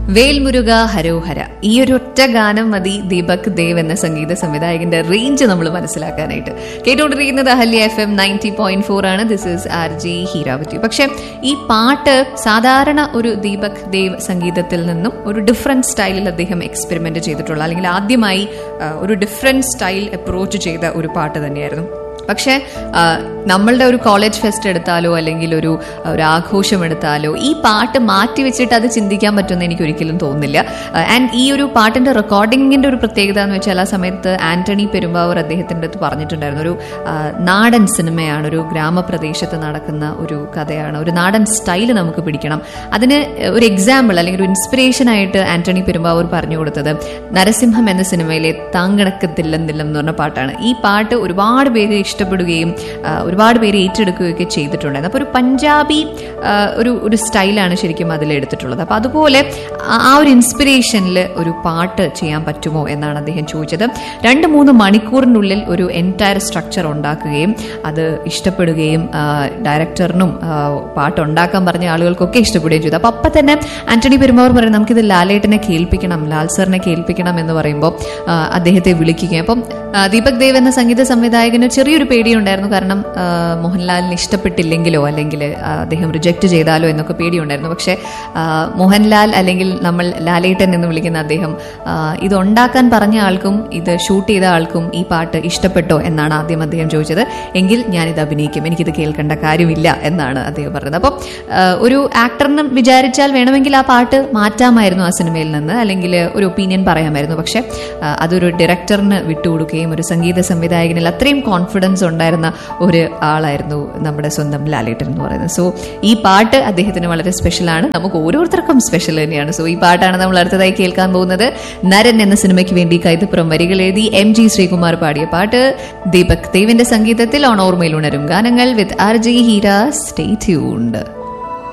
വേൽമുരുക ഹരോഹര ഈ ഒരു ഒറ്റ ഗാനം മതി ദീപക് ദേവ് എന്ന സംഗീത സംവിധായകന്റെ റേഞ്ച് നമ്മൾ മനസ്സിലാക്കാനായിട്ട് കേട്ടുകൊണ്ടിരിക്കുന്നത് Ahalya F M ninety point four ആണ് this is R G Heeravathi പക്ഷെ ഈ പാട്ട് സാധാരണ ഒരു ദീപക് ദേവ് സംഗീതത്തിൽ നിന്നും ഒരു ഡിഫറെന്റ് സ്റ്റൈലിൽ അദ്ദേഹം എക്സ്പെരിമെന്റ് ചെയ്തിട്ടുള്ള അല്ലെങ്കിൽ ആദ്യമായി ആ, ഒരു ഡിഫറെന്റ് സ്റ്റൈൽ അപ്രോച്ച് ചെയ്ത ഒരു പാട്ട് തന്നെയായിരുന്നു പക്ഷേ ആ, നമ്മളുടെ ഒരു കോളേജ് ഫെസ്റ്റ് എടുത്താലോ അല്ലെങ്കിൽ ഒരു ഒരു ആഘോഷം എടുത്താലോ ഈ പാട്ട് മാറ്റി വെച്ചിട്ട് അത് ചിന്തിക്കാൻ പറ്റുമെന്ന് എനിക്ക് ഒരിക്കലും തോന്നുന്നില്ല ആൻഡ് ഈ ഒരു പാട്ടിന്റെ റെക്കോർഡിങ്ങിന്റെ ഒരു പ്രത്യേകത എന്ന് വെച്ചാൽ ആ സമയത്ത് ആന്റണി പെരുമ്പാവൂർ അദ്ദേഹത്തിന്റെ അടുത്ത് പറഞ്ഞിട്ടുണ്ടായിരുന്നു ഒരു ആ, നാടൻ സിനിമയാണ് ഒരു ഗ്രാമപ്രദേശത്ത് നടക്കുന്ന ഒരു കഥയാണ് ഒരു നാടൻ സ്റ്റൈൽ നമുക്ക് പിടിക്കണം അതിന് ഒരു എക്സാമ്പിൾ അല്ലെങ്കിൽ ഒരു ഇൻസ്പിറേഷൻ ആയിട്ട് ആന്റണി പെരുമ്പാവൂർ പറഞ്ഞു കൊടുത്തത് നരസിംഹം എന്ന സിനിമയിലെ താങ്കണക്കത്തില്ലെന്നില്ലം എന്ന് പറഞ്ഞ പാട്ടാണ് ഈ പാട്ട് ഒരുപാട് പേര് ഇഷ്ടപ്പെടുകയും ആ, ഒരുപാട് പേര് ഏറ്റെടുക്കുകയൊക്കെ ചെയ്തിട്ടുണ്ടായിരുന്നു അപ്പോൾ ഒരു പഞ്ചാബി ആ, ഒരു ഒരു സ്റ്റൈലാണ് ശരിക്കും അതിൽ എടുത്തിട്ടുള്ളത് അപ്പോൾ അതുപോലെ ആ ആ ഒരു ഇൻസ്പിറേഷനിൽ ഒരു പാട്ട് ചെയ്യാൻ പറ്റുമോ എന്നാണ് അദ്ദേഹം ചോദിച്ചത് രണ്ട് മൂന്ന് മണിക്കൂറിനുള്ളിൽ ഒരു എൻറ്റയർ സ്ട്രക്ചർ ഉണ്ടാക്കുകയും അത് ഇഷ്ടപ്പെടുകയും ആ, ഡയറക്ടറിനും ആ, പാട്ട് ഉണ്ടാക്കാൻ പറഞ്ഞ ആളുകൾക്കൊക്കെ ഇഷ്ടപ്പെടുകയും ചെയ്തു അപ്പോൾ അപ്പം തന്നെ ആന്റണി പെരുമാവൂർ പറയും നമുക്കിത് ലാലേട്ടനെ കേൾപ്പിക്കണം ലാൽ സാറിനെ കേൾപ്പിക്കണം എന്ന് പറയുമ്പോൾ ആ, അദ്ദേഹത്തെ വിളിക്കുകയും അപ്പം ആ, ദീപക് ദേവ് എന്ന സംഗീത സംവിധായകന് ചെറിയൊരു പേടിയുണ്ടായിരുന്നു കാരണം ആ, മോഹൻലാലിന് ഇഷ്ടപ്പെട്ടില്ലെങ്കിലോ അല്ലെങ്കിൽ ആ, അദ്ദേഹം റിജക്റ്റ് ചെയ്താലോ എന്നൊക്കെ പേടിയുണ്ടായിരുന്നു പക്ഷേ ആ, മോഹൻലാൽ അല്ലെങ്കിൽ നമ്മൾ ലാലേട്ടൻ എന്ന് വിളിക്കുന്ന അദ്ദേഹം ആ, ഇത് ഉണ്ടാക്കാൻ പറഞ്ഞ ആൾക്കും ഇത് ഷൂട്ട് ചെയ്ത ആൾക്കും ഈ പാട്ട് ഇഷ്ടപ്പെട്ടോ എന്നാണ് ആദ്യം അദ്ദേഹം ചോദിച്ചത് എങ്കിൽ ഞാനിത് അഭിനയിക്കും എനിക്കിത് കേൾക്കേണ്ട കാര്യമില്ല എന്നാണ് അദ്ദേഹം പറഞ്ഞത് അപ്പം ആ, ഒരു ആക്ടറിന് വിചാരിച്ചാൽ വേണമെങ്കിൽ ആ പാട്ട് മാറ്റാമായിരുന്നു ആ സിനിമയിൽ നിന്ന് അല്ലെങ്കിൽ ഒരു ഒപ്പീനിയൻ പറയാമായിരുന്നു പക്ഷെ ആ, അതൊരു ഡയറക്ടറിന് വിട്ടുകൊടുക്കുകയും ഒരു സംഗീത സംവിധായകനിൽ അത്രയും കോൺഫിഡൻസ് ഉണ്ടായിരുന്ന ഒരു ആളായിരുന്നു നമ്മുടെ സ്വന്തം ലാലേട്ടൻ എന്ന് പറയുന്നത് സോ ഈ പാട്ട് അദ്ദേഹത്തിന് വളരെ സ്പെഷ്യലാണ് നമുക്ക് ഓരോരുത്തർക്കും സ്പെഷ്യൽ തന്നെയാണ് സോ ഈ പാട്ടാണ് നമ്മൾ അടുത്തതായി കേൾക്കാൻ പോകുന്നത് നരൻ എന്ന സിനിമയ്ക്ക് വേണ്ടി കൈതപ്പുറം വരികൾ എഴുതി എം ജി ശ്രീകുമാർ പാടിയ പാട്ട് ദീപക് ദേവിന്റെ സംഗീതത്തിൽ ഓൺ ഓർമ്മയിൽ ഉണരും ഗാനങ്ങൾ with R G Heera stay tuned